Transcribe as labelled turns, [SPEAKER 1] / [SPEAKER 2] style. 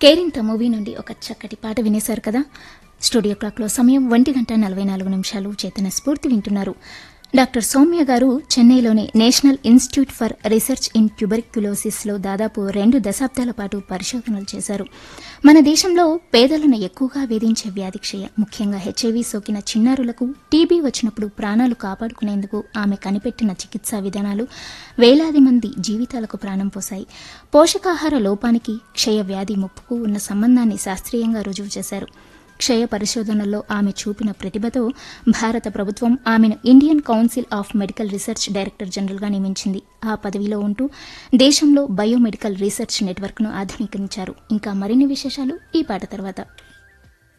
[SPEAKER 1] Kerintha movie నుండి ఒక చక్కటి పాట వినేశారు కదా స్టూడియో క్లాక్లో సమయం ఒంటి గంట నలభై నాలుగు నిమిషాలు చేతన స్ఫూర్తి వింటున్నారు డాక్టర్ సౌమ్య గారు చెన్నైలోని National Institute for Research in ట్యూబర్క్యులోసిస్లో దాదాపు రెండు దశాబ్దాల పాటు పరిశోధనలు చేశారు మన దేశంలో పేదలను ఎక్కువగా వేధించే వ్యాధి క్షయ ముఖ్యంగా హెచ్ఐవి సోకిన చిన్నారులకు టీబీ వచ్చినప్పుడు ప్రాణాలు కాపాడుకునేందుకు ఆమె కనిపెట్టిన చికిత్సా విధానాలు వేలాది మంది జీవితాలకు ప్రాణం పోశాయి పోషకాహార లోపానికి క్షయ వ్యాధి ముప్పుకు ఉన్న సంబంధాన్ని శాస్త్రీయంగా రుజువు చేశారు క్షయ పరిశోధనల్లో ఆమె చూపిన ప్రతిభతో భారత ప్రభుత్వం ఆమెను Indian Council of Medical Research director జనరల్గా నియమించింది ఆ పదవిలో ఉంటూ దేశంలో బయోమెడికల్ రీసెర్చ్ నెట్వర్క్ను ఆధునీకరించారు ఇంకా మరిన్ని విశేషాలు ఈ పాట తర్వాత